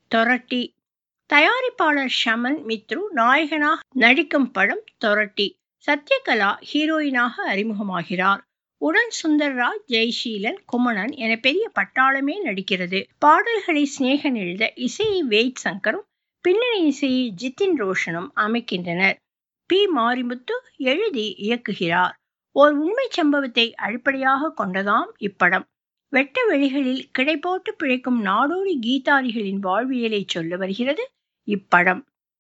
தொரட்டி தயாரிப்பாளர் ஷமன் மித்ரு நாயகனாக நடிக்கும் படம் தொரட்டி சத்யகலா ஹீரோயினாக அறிமுகமாகிறார் உடன் சுந்தர்ராஜ் ஜெய்ஷீலன் குமணன் என பெரிய பட்டாளமே நடிக்கிறது பாடல்களை சிநேகன் எழுத இசையை வெயிட் சங்கரும் பின்னணி இசையை ஜித்தின் ரோஷனும் அமைக்கின்றனர் பி மாரிமுத்து எழுதி இயக்குகிறார் ஓர் உண்மை சம்பவத்தை அடிப்படையாக கொண்டதாம் இப்படம் வெட்ட வெளிகளில் கிடை போட்டு பிழைக்கும் நாடோடி கீதாரிகளின் வாழ்வியலை சொல்ல வருகிறது இப்படம்